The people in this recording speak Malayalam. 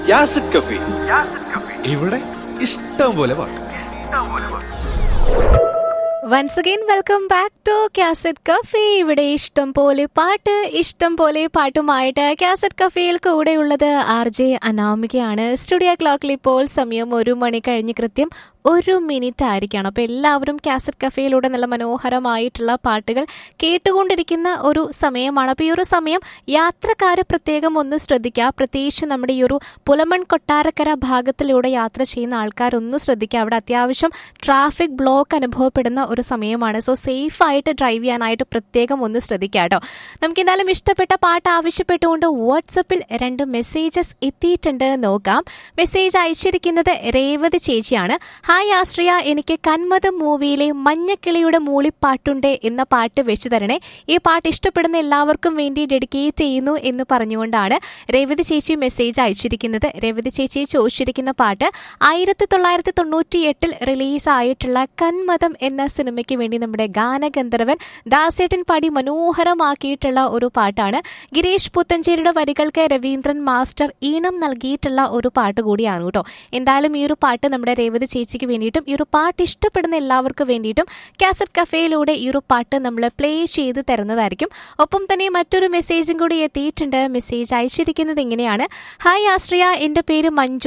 യാസിഡ് കഫി ഇവിടെ ഇഷ്ടം പോലെ പാട്ട് once again welcome back to cassette cafe ഇവിടെ ഇഷ്ടം പോലെ പാട്ട് ഇഷ്ടം പോലെ പാട്ടുമായിട്ട് കാസറ്റ് കഫേയിൽ കൂടെയുള്ളത് ആർ ജെ അനാമികയാണ് സ്റ്റുഡിയോ ക്ലോക്കിൽ ഇപ്പോൾ സമയം ഒരു മണി കഴിഞ്ഞ് കൃത്യം ഒരു മിനിറ്റ് ആയിരിക്കുകയാണ് അപ്പോൾ എല്ലാവരും കാസറ്റ് കഫേയിലൂടെ നല്ല മനോഹരമായിട്ടുള്ള പാട്ടുകൾ കേട്ടുകൊണ്ടിരിക്കുന്ന ഒരു സമയമാണ് അപ്പോൾ ഈ ഒരു സമയം യാത്രക്കാർ പ്രത്യേകം ഒന്ന് ശ്രദ്ധിക്കുക പ്രത്യേകിച്ച് നമ്മുടെ ഈ ഒരു പുലമൺ കൊട്ടാരക്കര ഭാഗത്തിലൂടെ യാത്ര ചെയ്യുന്ന ആൾക്കാരൊന്ന് ശ്രദ്ധിക്കുക അവിടെ അത്യാവശ്യം ട്രാഫിക് ബ്ലോക്ക് അനുഭവപ്പെടുന്ന ഒരു സമയമാണ് സോ സേഫ് ആയിട്ട് ഡ്രൈവ് ചെയ്യാനായിട്ട് പ്രത്യേകം ഒന്ന് ശ്രദ്ധിക്കുക കേട്ടോ നമുക്ക് എന്തായാലും ഇഷ്ടപ്പെട്ട പാട്ട് ആവശ്യപ്പെട്ടുകൊണ്ട് വാട്സപ്പിൽ രണ്ട് മെസ്സേജസ് എത്തിയിട്ടുണ്ട് നോക്കാം മെസ്സേജ് അയച്ചിരിക്കുന്നത് രേവതി ചേച്ചിയാണ് ഹായ് ആശ്രിയ എനിക്ക് കന്മതം മൂവിയിലെ മഞ്ഞക്കിളിയുടെ മൂളിപ്പാട്ടുണ്ട് എന്ന പാട്ട് വെച്ചു തരണേ ഈ പാട്ട് ഇഷ്ടപ്പെടുന്ന എല്ലാവർക്കും വേണ്ടി ഡെഡിക്കേറ്റ് ചെയ്യുന്നു എന്ന് പറഞ്ഞുകൊണ്ടാണ് രേവതി ചേച്ചി മെസ്സേജ് അയച്ചിരിക്കുന്നത് രേവതി ചേച്ചി ചോദിച്ചിരിക്കുന്ന പാട്ട് ആയിരത്തി തൊള്ളായിരത്തി തൊണ്ണൂറ്റി എട്ടിൽ റിലീസായിട്ടുള്ള കന്മതം എന്ന സിനിമയ്ക്ക് വേണ്ടി നമ്മുടെ ഗാനഗന്ധർവൻ ദാസേട്ടൻ പാടി മനോഹരമാക്കിയിട്ടുള്ള ഒരു പാട്ടാണ് ഗിരീഷ് പുത്തഞ്ചേരിയുടെ വരികൾക്ക് രവീന്ദ്രൻ മാസ്റ്റർ ഈണം നൽകിയിട്ടുള്ള ഒരു പാട്ട് കൂടിയാണ് കേട്ടോ എന്തായാലും ഈ ഒരു പാട്ട് നമ്മുടെ രേവതി ചേച്ചിക്ക് വേണ്ടിയിട്ടും ഈ ഒരു പാട്ട് ഇഷ്ടപ്പെടുന്ന എല്ലാവർക്കും വേണ്ടിയിട്ടും കാസറ്റ് കഫേയിലൂടെ ഈ ഒരു പാട്ട് നമ്മൾ പ്ലേ ചെയ്ത് തരുന്നതായിരിക്കും ഒപ്പം തന്നെ മറ്റൊരു മെസ്സേജും കൂടി എത്തിയിട്ടുണ്ട് മെസ്സേജ് അയച്ചിരിക്കുന്നത് ഇങ്ങനെയാണ് ഹായ് ആശ്രിയ എൻ്റെ പേര് മഞ്ജു